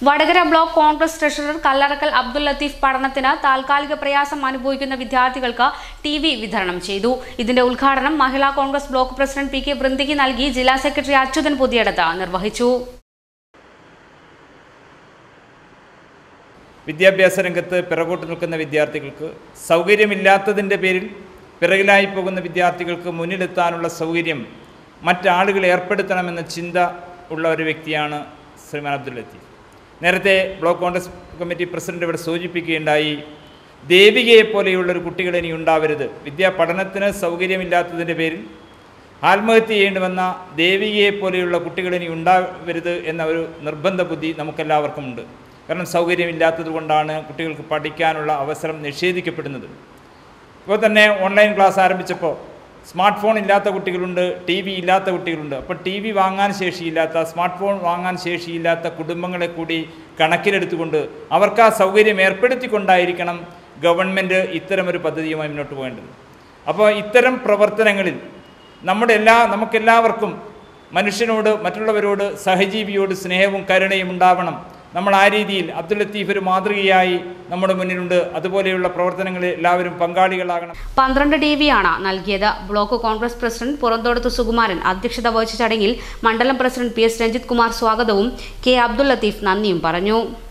Vadakara block Congress treasurer Kallarakkal Abdul Latheef പഠനത്തിന് താൽക്കാലിക പ്രയാസം അനുഭവിക്കുന്ന വിദ്യാർത്ഥികൾക്ക് ടി വി വിതരണം ചെയ്തു ഇതിന്റെ ഉദ്ഘാടനം Mahila Congress block president P K വൃന്ദിക്ക് നൽകി ജില്ലാ സെക്രട്ടറി അച്യുതൻ പുതിയടത്ത് നിർവഹിച്ചു വിദ്യാഭ്യാസ രംഗത്ത് പിറകോട്ട് നിൽക്കുന്ന വിദ്യാർത്ഥികൾക്ക് സൗകര്യമില്ലാത്തതിൻ്റെ പേരിൽ പിറകിലായി പോകുന്ന വിദ്യാർത്ഥികൾക്ക് മുന്നിലെത്താനുള്ള സൗകര്യം മറ്റാളുകൾ ഏർപ്പെടുത്തണമെന്ന ചിന്ത ഉള്ള ഒരു വ്യക്തിയാണ് ശ്രീമാൻ അബ്ദുൽ ലത്തീഫ് നേരത്തെ ബ്ലോക്ക് കോൺഗ്രസ് കമ്മിറ്റി പ്രസിഡന്റ് ഇവിടെ സൂചിപ്പിക്കുകയുണ്ടായി ദേവികയെ പോലെയുള്ളൊരു കുട്ടികൾ ഇനി ഉണ്ടാവരുത് വിദ്യാ പഠനത്തിന് സൗകര്യമില്ലാത്തതിൻ്റെ പേരിൽ ആത്മഹത്യ ചെയ്യേണ്ടി വന്ന ദേവികയെ പോലെയുള്ള കുട്ടികൾ ഇനി ഉണ്ടാവരുത് എന്ന ഒരു നിർബന്ധ ബുദ്ധി നമുക്കെല്ലാവർക്കും ഉണ്ട് കാരണം സൗകര്യമില്ലാത്തത് കൊണ്ടാണ് കുട്ടികൾക്ക് പഠിക്കാനുള്ള അവസരം നിഷേധിക്കപ്പെടുന്നത് ഇപ്പോൾ തന്നെ ഓൺലൈൻ ക്ലാസ് ആരംഭിച്ചപ്പോൾ സ്മാർട്ട് ഫോൺ ഇല്ലാത്ത കുട്ടികളുണ്ട് ടി വി ഇല്ലാത്ത കുട്ടികളുണ്ട് അപ്പോൾ ടി വി വാങ്ങാൻ ശേഷിയില്ലാത്ത സ്മാർട്ട് ഫോൺ വാങ്ങാൻ ശേഷിയില്ലാത്ത കുടുംബങ്ങളെ കൂടി കണക്കിലെടുത്തുകൊണ്ട് അവർക്ക് ആ സൗകര്യം ഏർപ്പെടുത്തിക്കൊണ്ടായിരിക്കണം ഗവൺമെൻറ് ഇത്തരമൊരു പദ്ധതിയുമായി മുന്നോട്ട് പോകേണ്ടത് അപ്പോൾ ഇത്തരം പ്രവർത്തനങ്ങളിൽ നമ്മുടെ എല്ലാ നമുക്കെല്ലാവർക്കും മനുഷ്യനോട് മറ്റുള്ളവരോട് സഹജീവിയോട് സ്നേഹവും കരുണയും ഉണ്ടാവണം നമ്മൾ ആ രീതിയിൽ അബ്ദുൽ ലത്തീഫ് ഒരു മാതൃകയായി നമ്മുടെ മുന്നിലുണ്ട് അതുപോലെയുള്ള പ്രവർത്തനങ്ങളിൽ എല്ലാവരും പങ്കാളികളാകണം പന്ത്രണ്ട് ടി വിയാണ് നൽകിയത് ബ്ലോക്ക് കോൺഗ്രസ് പ്രസിഡന്റ് പുറന്തോടത്ത് സുകുമാരൻ അധ്യക്ഷത വഹിച്ച ചടങ്ങിൽ മണ്ഡലം president P S Ranjith Kumar സ്വാഗതവും കെ അബ്ദുൽ ലത്തീഫ് നന്ദിയും പറഞ്ഞു